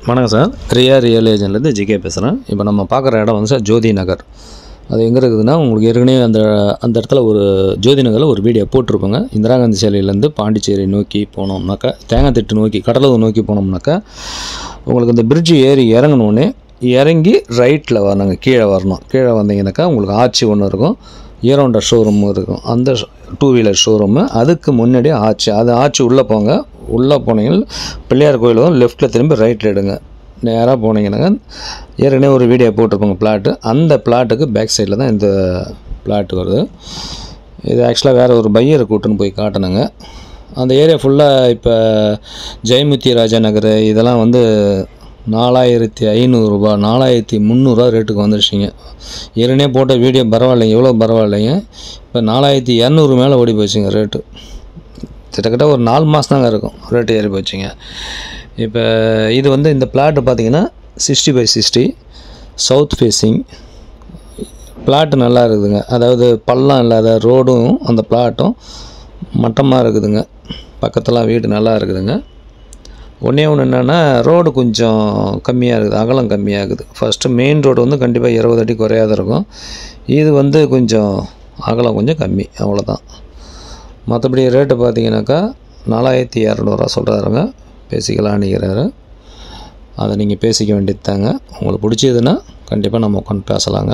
வணக்கம் சார் ரியா ரியல் ஏஜென்ட்லேருந்து ஜிகே பேசுகிறேன் இப்போ நம்ம பார்க்குற இடம் வந்து சார் ஜோதி நகர் அது எங்கே இருக்குதுன்னா உங்களுக்கு ஏற்கனவே அந்த அந்த இடத்துல ஒரு ஜோதி நகரில் ஒரு வீடியோ போட்டிருப்போங்க இந்திரா காந்தி சிலையிலேருந்து பாண்டிச்சேரி நோக்கி போனோம்னாக்கா தேங்காய் திட்டு நோக்கி கடலூர் நோக்கி போனோம்னாக்கா உங்களுக்கு இந்த பிரிட்ஜு ஏறி இறங்கினோடனே இறங்கி ரைட்டில் வரணுங்க கீழே வரணும் கீழே வந்தீங்கன்னாக்கா உங்களுக்கு ஆச்சி ஒன்று இருக்கும் ஹீரோண்டா ஷோரூம் இருக்கும் அந்த டூ வீலர் ஷோரூமு அதுக்கு முன்னாடி ஆச்சி அது ஆச்சி உள்ளே போங்க உள்ளே போனீங்கன்னா பிள்ளையார் கோயில் வந்து லெஃப்ட்டில் திரும்பி ரைட்டில் எடுங்க நேராக போனீங்கன்னாங்க ஏற்கனவே ஒரு வீடியோ போட்டிருப்பாங்க பிளாட்டு அந்த பிளாட்டுக்கு பேக் சைடில் தான் இந்த பிளாட் வருது இது ஆக்சுவலாக வேறு ஒரு பையரை கூட்டுன்னு போய் காட்டினாங்க அந்த ஏரியா ஃபுல்லாக இப்போ ஜெயமுத்தி ராஜா நகர் இதெல்லாம் வந்து நாலாயிரத்தி ஐநூறுரூபா நாலாயிரத்தி முந்நூறுரூவா ரேட்டுக்கு வந்துருச்சிங்க ஏற்கனவே போட்ட வீடியோ பரவாயில்லைங்க எவ்வளோ பரவாயில்லைங்க இப்போ நாலாயிரத்தி இரநூறு மேலே ஓடி போச்சுங்க ரேட்டு கிட்டத்தட்ட ஒரு நாலு மாதம் தாங்க இருக்கும் ரேட்டு ஏறி போச்சுங்க இப்போ இது வந்து இந்த பிளாட்டு பார்த்தீங்கன்னா sixty by sixty south facing plot நல்லா இருக்குதுங்க அதாவது பள்ளம் இல்லாத ரோடும் அந்த பிளாட்டும் மட்டமாக இருக்குதுங்க பக்கத்தில் வீடு நல்லா இருக்குதுங்க ஒன்றே ஒன்று என்னென்னா ரோடு கொஞ்சம் கம்மியாக இருக்குது அகலம் கம்மியாக இருக்குது ஃபஸ்ட்டு மெயின் ரோடு வந்து கண்டிப்பாக இருபது அடி குறையாத இருக்கும் இது வந்து கொஞ்சம் அகலம் கொஞ்சம் கம்மி அவ்வளோதான் மற்றபடி ரேட்டு பார்த்தீங்கன்னாக்கா நாலாயிரத்தி இரநூறுவா சொல்கிறாருங்க பேசிக்கலான்னுக்கிறாரு அதை நீங்கள் பேசிக்க வேண்டியது தாங்க உங்களுக்கு பிடிச்சதுன்னா கண்டிப்பாக நம்ம உட்காந்து பேசலாங்க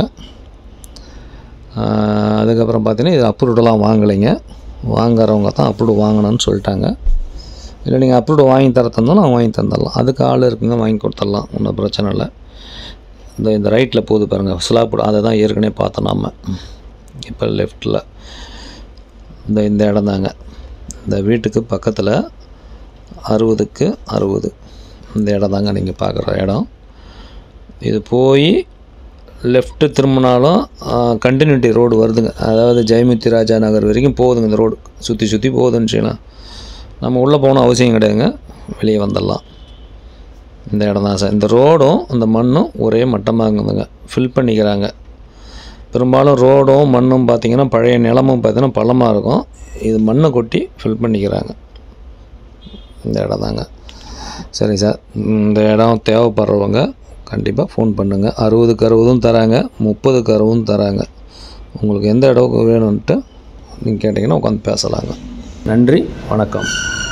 ஆஹ் அதுக்கப்புறம் பார்த்தீங்கன்னா இது அப்ரூவ்டெல்லாம் வாங்கலைங்க வாங்குறவங்க தான் அப்ரூவ் வாங்கணும்னு சொல்லிட்டாங்க இல்லை நீங்கள் அப்ரூவ் வாங்கி தர தந்தாலும் அவங்க வாங்கி தந்துடலாம் அதுக்கு ஆள் இருக்குங்க வாங்கி கொடுத்துடலாம் ஒன்றும் பிரச்சனை இல்லை இந்த இந்த ரைட்டில் போகுது பாருங்கள் ஸ்லாப் அதை தான் ஏற்கனவே பார்த்தோம் நாம இப்போ லெஃப்ட்டில் இந்த இந்த இடம் தாங்க இந்த வீட்டுக்கு பக்கத்தில் அறுபதுக்கு அறுபது இந்த இடம் தாங்க நீங்கள் பார்க்குற இடம் இது போய் லெஃப்ட்டு திரும்பினாலும் கண்டினியூட்டி ரோடு வருதுங்க அதாவது ஜெயமுத்தி ராஜா நகர் வரைக்கும் போகுதுங்க இந்த ரோடு சுற்றி சுற்றி போகுதுன்னு வச்சுக்கலாம் நம்ம உள்ளே போகணும் அவசியம் கிடையாதுங்க வெளியே வந்துடலாம் இந்த இடம் தான் சார் இந்த ரோடும் அந்த மண்ணும் ஒரே மட்டமாக இருக்குதுங்க ஃபில் பண்ணிக்கிறாங்க பெரும்பாலும் ரோடும் மண்ணும் பார்த்திங்கன்னா பழைய நிலமும் பார்த்தீங்கன்னா பள்ளமாக இருக்கும் இது மண்ணை கொட்டி ஃபில் பண்ணிக்கிறாங்க இந்த இடம் தாங்க சரி சார் இந்த இடம் தேவைப்படுறவங்க கண்டிப்பாக ஃபோன் பண்ணுங்கள் அறுபதுக்கு அறுபதும் தராங்க முப்பதுக்கு அறுபதும் தராங்க உங்களுக்கு எந்த இடம் வேணும்ன்ட்டு நீங்கள் கேட்டிங்கன்னா உட்காந்து பேசலாங்க நன்றி வணக்கம்